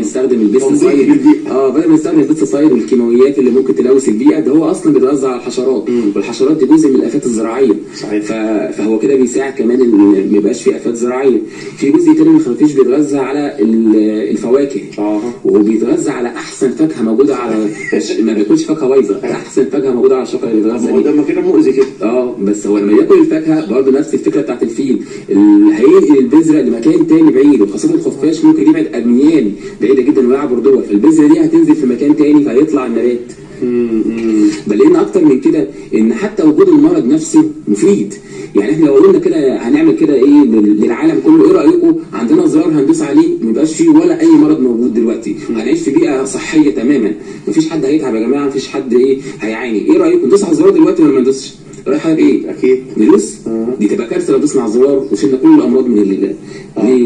نستخدم البيست تنظيف سايد للبيئة. اه بدل ما نستخدم البيست سايد والكيماويات اللي ممكن تلوث البيئه ده هو اصلا بيتغذى على الحشرات والحشرات دي جزء من الافات الزراعيه صحيح. ف- فهو كده بيساعد كمان ان ما يبقاش في افات زراعيه في جزء تاني من الخفافيش بيتغذى على ال- الفواكه اه وبيتغذى على احسن فاكهه موجوده على مش- ما بياكلش فاكهه بايظه احسن فاكهه موجوده على الشجره اللي بيتغذى هو بيها ده ما كده مؤذي كده اه بس هو لما ياكل الفاكهه برضه نفس الفكره بتاعت الفيل ال- هينقل البذره لمكان تاني بعيد وخاصه الخفاش ممكن يبعد اميال بعيده جدا ويعبر دول فالبذره دي هتنزل في مكان تاني فهيطلع النبات بل ان اكتر من كده ان حتى وجود المرض نفسه مفيد يعني احنا لو قلنا كده هنعمل كده ايه لل- للعالم كله ايه رايكم عندنا زرار هندوس عليه ما يبقاش فيه ولا اي مرض موجود دلوقتي هنعيش في بيئه صحيه تماما مفيش حد هيتعب يا جماعه مفيش حد ايه هيعاني ايه رايكم ندوس على الزرار دلوقتي ولا ما ندوسش راي حضرتك ايه اكيد ندوس دي تبقى كارثه لو دوسنا على الزرار وشلنا كل الامراض من الليل ليه؟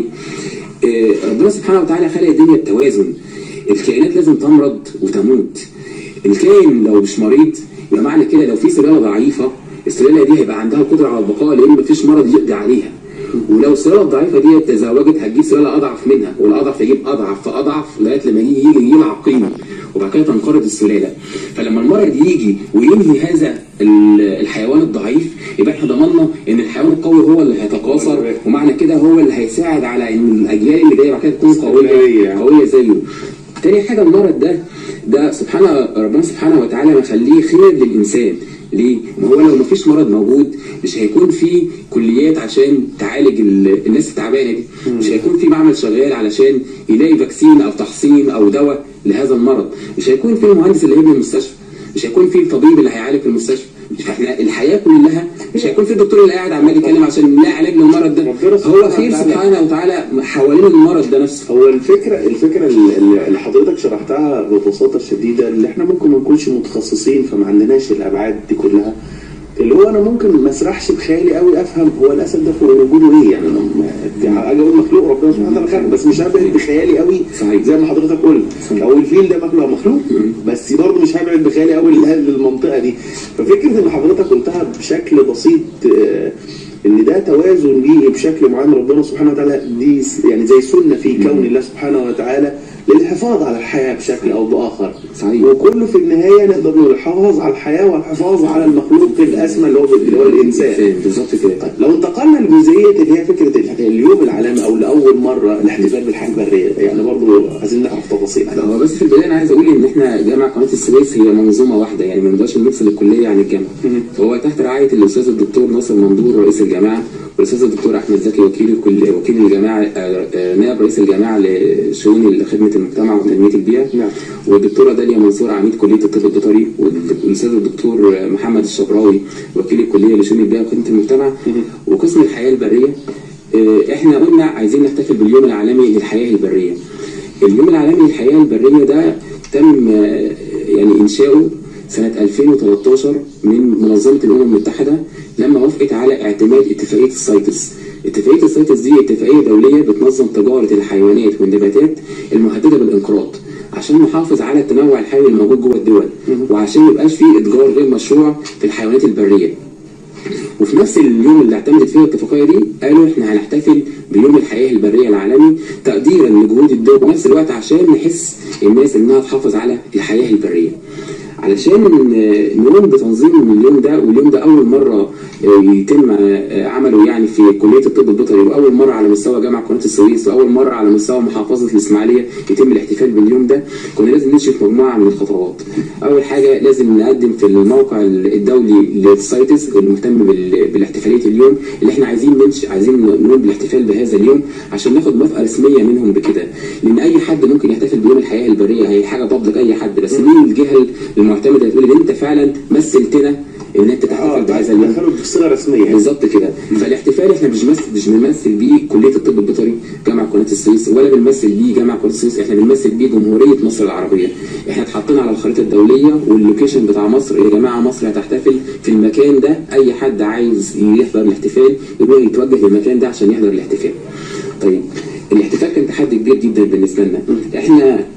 آه، ربنا سبحانه وتعالى خلق الدنيا بتوازن الكائنات لازم تمرض وتموت الكائن لو مش مريض يبقى معنى كده لو في سلاله ضعيفه السلاله دي هيبقى عندها قدره على البقاء لان مفيش مرض يقضي عليها ولو السلاله الضعيفه دي تزوجت هتجيب سلاله اضعف منها والاضعف يجيب اضعف فاضعف لغايه لما يجي يجي يلعب قيمه وبعد كده تنقرض السلاله فلما المرض يجي وينهي هذا ال- الحيوان الضعيف يبقى احنا ضمننا ان الحيوان القوي هو اللي هيتكاثر ومعنى كده هو اللي هيساعد على ان الاجيال اللي جايه بعد كده تكون قويه استمرارية. قويه زيه تاني حاجه المرض ده ده سبحانه ربنا سبحانه وتعالى مخليه خير للانسان ليه؟ ما هو لو مفيش مرض موجود مش هيكون في كليات عشان تعالج ال- الناس التعبانه دي مش هيكون في معمل شغال علشان يلاقي فاكسين او تحصين او دواء لهذا المرض مش هيكون في المهندس اللي هيبني المستشفى مش هيكون في الطبيب اللي هيعالج في المستشفى فاحنا الحياه كلها مش هيكون في الدكتور اللي قاعد عمال يتكلم عشان نلاقي علاج للمرض ده ربنا سبحانه هو خير وتعالى. سبحانه وتعالى حوالين المرض ده نفسه هو الفكره الفكره اللي اللي حضرتك شرحتها ببساطه شديده اللي احنا ممكن ما نكونش متخصصين فما عندناش الابعاد دي كلها اللي هو انا ممكن ما اسرحش بخيالي قوي افهم هو الاسد ده في وجوده ايه يعني انا ما- اجي اقول مخلوق ربنا سبحانه وتعالى خلق بس مش هبعد بخيالي قوي صحيح. زي ما حضرتك قلت او الفيل ده مخلوق مخلوق بس برضه مش هبعد بخيالي قوي للمنطقه دي ففكره ان حضرتك قلتها بشكل بسيط آه، ان ده توازن بيئي بشكل معين ربنا سبحانه وتعالى دي س- يعني زي سنه في كون الله سبحانه وتعالى للحفاظ على الحياه بشكل او باخر صحيح. وكله في النهايه نقدر نقول الحفاظ على الحياه والحفاظ على المخلوق الاسمى اللي هو اللي هو الانسان بالظبط كده لو انتقلنا لجزئيه اللي هي فكره ال- اليوم العالمي او لاول مره الاحتفال بالحياه البريه يعني برضه عايزين نعرف تفاصيل لا، هو بس في البدايه انا عايز اقول ان احنا جامعه قناه السويس هي منظومه واحده يعني ما نقدرش نفصل الكليه عن الجامعه فهو تحت رعايه الاستاذ الدكتور ناصر مندور رئيس الجامعه والاستاذ الدكتور احمد زكي وكيل الكليه وكيل الجامعه آه، آه، نائب رئيس الجامعه لشؤون خدمه المجتمع وتنميه البيئه نعم. والدكتوره داليا منصور عميد كليه الطب البيطري والاستاذ الدكتور محمد الشبراوي وكيل الكليه لشؤون البيئه وخدمه المجتمع وقسم الحياه البريه آه، احنا قلنا عايزين نحتفل باليوم العالمي للحياه البريه اليوم العالمي للحياه البريه ده تم آه، يعني انشاؤه سنه 2013 من منظمه الامم المتحده لما وافقت على اعتماد اتفاقيه السايتس اتفاقيه السايتس دي اتفاقيه دوليه بتنظم تجاره الحيوانات والنباتات المهدده بالانقراض عشان نحافظ على التنوع الحيوي الموجود جوه الدول وعشان ما يبقاش فيه اتجار غير مشروع في الحيوانات البريه وفي نفس اليوم اللي اعتمدت فيه الاتفاقيه دي قالوا احنا هنحتفل بيوم الحياه البريه العالمي تقديرا لجهود الدول وفي نفس الوقت عشان نحس الناس انها تحافظ على الحياه البريه علشان نقوم بتنظيم اليوم ده واليوم ده اول مره يتم عمله يعني في كليه الطب البيطري واول مره على مستوى جامعه قناه السويس واول مره على مستوى محافظه الاسماعيليه يتم الاحتفال باليوم ده كنا لازم نشرف مجموعه من الخطوات اول حاجه لازم نقدم في الموقع الدولي للسايتس المهتم بال- بالاحتفاليه اليوم اللي احنا عايزين نمشي عايزين نقوم بالاحتفال بهذا اليوم عشان ناخد موافقه رسميه منهم بكده لان اي حد ممكن يحتفل بيوم الحياه البريه هي حاجه تطلق اي حد بس مين الجهه المعتمده اللي تقول ان انت فعلا مثلتنا ان انت تحتفل بهذا اليوم دخلوا بصيغه رسميه يعني. بالظبط كده فالاحتفال احنا مش بس مش بنمثل بيه كليه الطب البيطري جامعه قناه السويس ولا بنمثل بيه جامعه قناه السويس احنا بنمثل بيه جمهوريه مصر العربيه احنا اتحطينا على الخريطه الدوليه واللوكيشن بتاع مصر يا جماعه مصر هتحتفل في المكان ده اي حد عايز يحضر الاحتفال يبقى يتوجه للمكان ده عشان يحضر الاحتفال طيب الاحتفال كان تحدي كبير جدا بالنسبه لنا احنا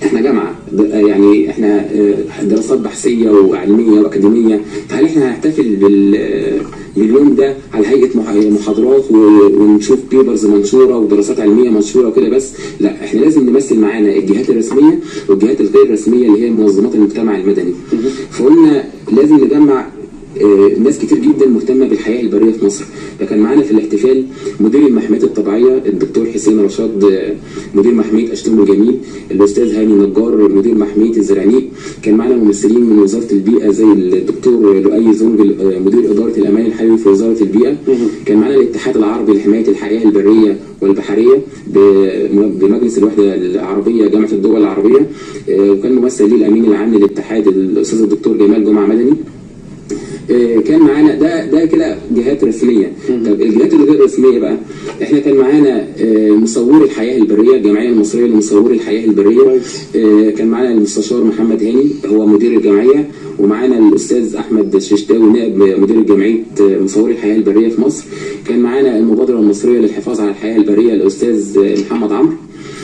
احنا جامعه د- يعني احنا آه، دراسات بحثيه وعلميه واكاديميه فهل احنا هنحتفل بال آه، باليوم ده على هيئه مح- محاضرات و- ونشوف بيبرز منشوره ودراسات علميه منشوره وكده بس لا احنا لازم نمثل معانا الجهات الرسميه والجهات الغير رسميه اللي هي منظمات المجتمع المدني فقلنا لازم نجمع آه، ناس كتير جدا مهتمه بالحياه البريه في مصر فكان معانا في الاحتفال مدير المحميات الطبيعيه الدكتور حسين رشاد آه، مدير محميه اشتم الجميل الاستاذ هاني نجار مدير محميه الزرانيق كان معانا ممثلين من وزاره البيئه زي الدكتور لؤي زنج آه، مدير اداره الامان الحيوي في وزاره البيئه كان معانا الاتحاد العربي لحمايه الحياه البريه والبحريه ب- بمجلس الوحده العربيه جامعه الدول العربيه آه، وكان ممثل ليه الامين العام للاتحاد الاستاذ الدكتور جمال جمعه مدني آه، كان معانا ده ده كده جهات رسميه طب الجهات الغير رسميه بقى احنا كان معانا آه، مصور الحياه البريه الجمعيه المصريه لمصوري الحياه البريه كويس. آه، كان معانا المستشار محمد هاني هو مدير الجمعيه ومعانا الاستاذ احمد ششتاوي نائب مدير جمعيه آه، مصوري الحياه البريه في مصر كان معانا المبادره المصريه للحفاظ على الحياه البريه الاستاذ آه، محمد عمرو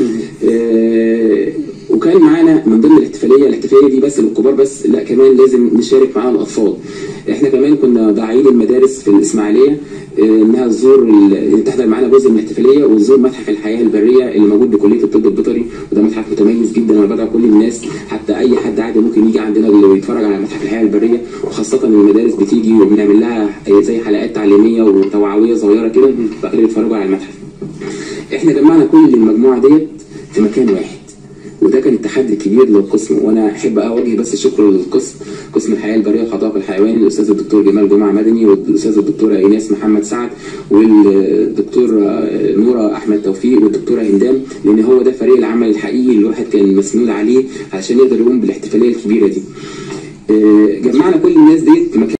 آه، وكان معانا من ضمن الاحتفاليه الاحتفاليه دي بس للكبار بس لا كمان لازم نشارك معانا الاطفال احنا كمان كنا داعيين المدارس في الاسماعيليه آه، انها تزور ال- تحضر معانا جزء من الاحتفاليه وتزور متحف الحياه البريه اللي موجود بكليه الطب البيطري وده متحف متميز جدا وانا بدعو كل الناس حتى اي حد عادي ممكن يجي عندنا اللي يتفرج على متحف الحياه البريه وخاصه ان المدارس بتيجي وبنعمل لها زي حلقات تعليميه وتوعويه صغيره كده بعد كده يتفرجوا على المتحف احنا جمعنا كل المجموعه ديت في مكان واحد وده كان التحدي الكبير للقسم وانا احب اوجه بس الشكر للقسم قسم الحياه البريه وحدائق الحيوان الاستاذ الدكتور جمال جمعه مدني والاستاذ الدكتوره ايناس محمد سعد والدكتور نوره احمد توفيق والدكتوره هندام لان هو ده فريق العمل الحقيقي اللي الواحد كان مسنود عليه عشان يقدر يقوم بالاحتفاليه الكبيره دي. آه، جمعنا كل الناس ديت في مكان